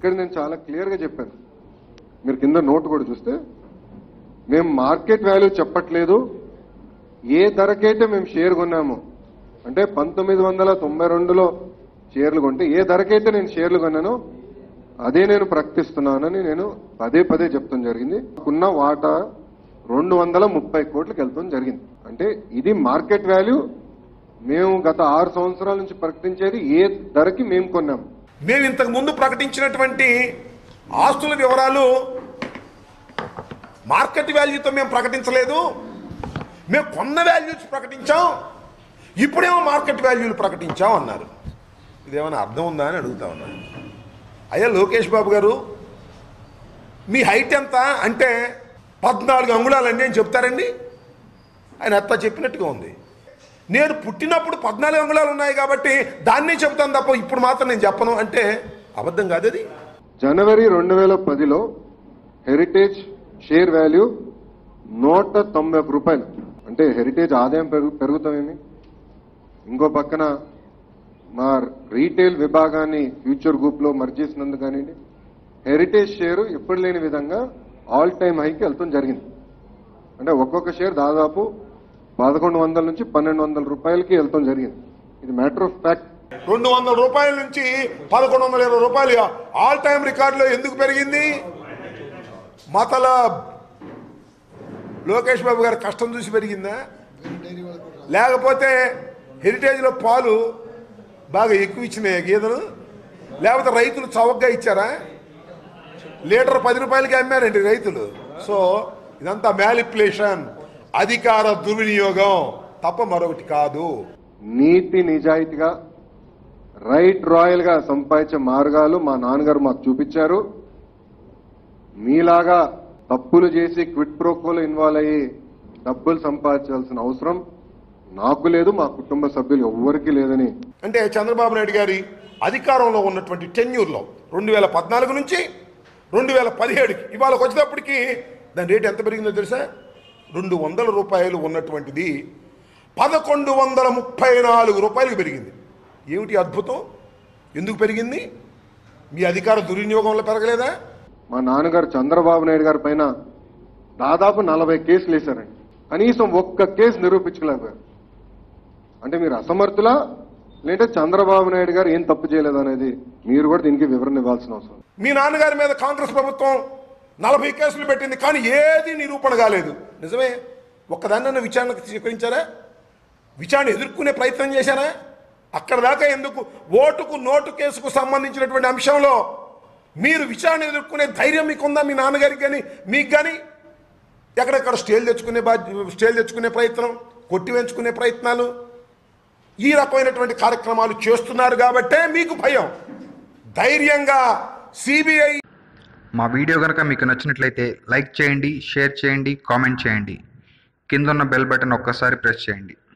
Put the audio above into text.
ఇక్కడ నేను చాలా క్లియర్గా చెప్పాను మీరు కింద నోట్ కూడా చూస్తే మేము మార్కెట్ వాల్యూ చెప్పట్లేదు ఏ ధరకైతే మేము షేర్ కొన్నాము అంటే పంతొమ్మిది వందల తొంభై రెండులో షేర్లు కొంటే ఏ ధరకైతే నేను షేర్లు కొన్నానో అదే నేను ప్రకటిస్తున్నానని నేను పదే పదే చెప్తాం జరిగింది ఉన్న వాటా రెండు వందల ముప్పై కోట్లకు వెళ్తాం జరిగింది అంటే ఇది మార్కెట్ వాల్యూ మేము గత ఆరు సంవత్సరాల నుంచి ప్రకటించేది ఏ ధరకి మేము కొన్నాము మేము ఇంతకు ముందు ప్రకటించినటువంటి ఆస్తుల వివరాలు మార్కెట్ వాల్యూతో మేము ప్రకటించలేదు మేము కొన్న వాల్యూస్ ప్రకటించాం ఇప్పుడేమో మార్కెట్ వాల్యూలు ప్రకటించాం అన్నారు ఇదేమైనా అర్థం ఉందా అని అడుగుతా ఉన్నాను అయ్యా లోకేష్ బాబు గారు మీ హైట్ ఎంత అంటే పద్నాలుగు అంగుళాలండి అని చెప్తారండి ఆయన అత్త చెప్పినట్టుగా ఉంది నేను పుట్టినప్పుడు పద్నాలుగు అంగుళాలు ఉన్నాయి కాబట్టి దాన్నే చెప్తాను తప్ప ఇప్పుడు మాత్రం నేను చెప్పను అంటే అబద్ధం కాదు అది జనవరి రెండు వేల పదిలో హెరిటేజ్ షేర్ వాల్యూ నూట తొంభై ఒక్క రూపాయలు అంటే హెరిటేజ్ ఆదాయం పెరుగు పెరుగుతామేమి ఇంకో పక్కన మా రీటైల్ విభాగాన్ని ఫ్యూచర్ గ్రూప్ లో మర్జ్ చేసినందుకు కానివ్వండి హెరిటేజ్ షేర్ ఎప్పుడు లేని విధంగా ఆల్ టైమ్ హైకి వెళ్తాం జరిగింది అంటే ఒక్కొక్క షేర్ దాదాపు పదకొండు వందల నుంచి పన్నెండు వందల రూపాయలకి వెళ్తాం జరిగింది ఇది మ్యాటర్ ఆఫ్ ఫ్యాక్ట్ రెండు వందల రూపాయల నుంచి పదకొండు వందల ఇరవై రూపాయలు ఆల్ టైమ్ రికార్డులో ఎందుకు పెరిగింది మతల లోకేష్ బాబు గారి కష్టం చూసి పెరిగిందా లేకపోతే హెరిటేజ్లో పాలు బాగా ఎక్కువ ఇచ్చినాయి గీదలు లేకపోతే రైతులు చౌకగా ఇచ్చారా లీటర్ పది రూపాయలకి అమ్మారండి రైతులు సో ఇదంతా మ్యాలిపులేషన్ అధికార దుర్వినియోగం తప్ప మరొకటి కాదు నీతి నిజాయితీగా రైట్ రాయల్ గా సంపాదించే మార్గాలు మా నాన్నగారు మాకు చూపించారు మీలాగా తప్పులు చేసి క్విట్ ప్రోకోలో ఇన్వాల్వ్ అయ్యి డబ్బులు సంపాదించాల్సిన అవసరం నాకు లేదు మా కుటుంబ సభ్యులు ఎవ్వరికీ లేదని అంటే చంద్రబాబు నాయుడు గారి అధికారంలో ఉన్నటువంటి టెన్యూర్లో రెండు వేల పద్నాలుగు నుంచి రెండు వేల పదిహేడుకి ఇవాళకి వచ్చేటప్పటికి దాని రేటు ఎంత పెరిగిందో తెలుసా రెండు వందల రూపాయలు ఉన్నటువంటిది పదకొండు వందల ముప్పై నాలుగు రూపాయలకు పెరిగింది ఏమిటి అద్భుతం ఎందుకు పెరిగింది మీ అధికార దుర్వినియోగం వల్ల పెరగలేదా మా నాన్నగారు చంద్రబాబు నాయుడు గారి పైన దాదాపు నలభై కేసులు వేశారండి కనీసం ఒక్క కేసు నిరూపించలేకపోయారు అంటే మీరు అసమర్థులా లేదంటే చంద్రబాబు నాయుడు గారు ఏం తప్పు చేయలేదు అనేది మీరు కూడా దీనికి వివరణ ఇవ్వాల్సిన అవసరం మీ నాన్నగారి మీద కాంగ్రెస్ ప్రభుత్వం నలభై కేసులు పెట్టింది కానీ ఏది నిరూపణ కాలేదు నిజమే ఒక్కదాన్న విచారణకు స్వీకరించారా విచారణ ఎదుర్కొనే ప్రయత్నం చేశారా అక్కడ దాకా ఎందుకు ఓటుకు నోటు కేసుకు సంబంధించినటువంటి అంశంలో మీరు విచారణ ఎదుర్కొనే ధైర్యం మీకుందా మీ నాన్నగారికి కానీ మీకు కానీ ఎక్కడెక్కడ స్టేల్ తెచ్చుకునే బాధ్య స్టేల్ తెచ్చుకునే ప్రయత్నం కొట్టి వెంచుకునే ప్రయత్నాలు ఈ రకమైనటువంటి కార్యక్రమాలు చేస్తున్నారు కాబట్టే మీకు భయం ధైర్యంగా సిబిఐ మా వీడియో కనుక మీకు నచ్చినట్లయితే లైక్ చేయండి షేర్ చేయండి కామెంట్ చేయండి కింద ఉన్న బెల్ బటన్ ఒక్కసారి ప్రెస్ చేయండి